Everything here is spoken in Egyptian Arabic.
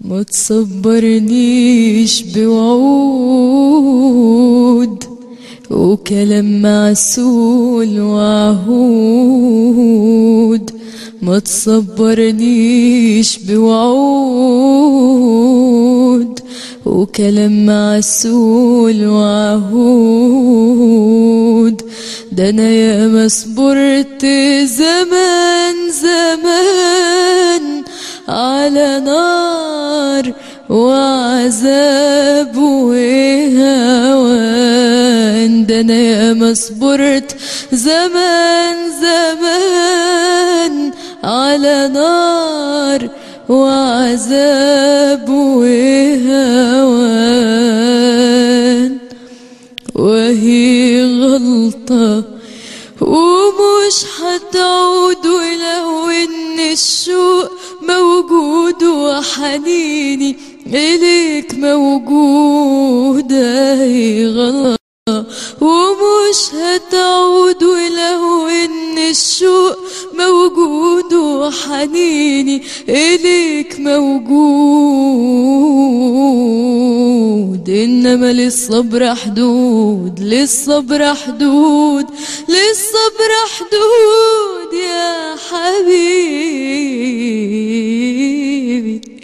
ما تصبرنيش بوعود وكلام معسول وعهود ما تصبرنيش بوعود وكلام معسول وعهود ده انا يا صبرت زمان زمان على نار وعذاب وهوان ده انا يا صبرت زمان زمان على نار وعذاب وهوان وهي غلطة ومش هتعود ولو ان الشوق موجود وحنيني إليك موجودة هي غلطة ومش هتعود ولو ان الشوق موجود وحنيني إليك موجود إنما للصبر حدود للصبر حدود للصبر حدود يا حبيبي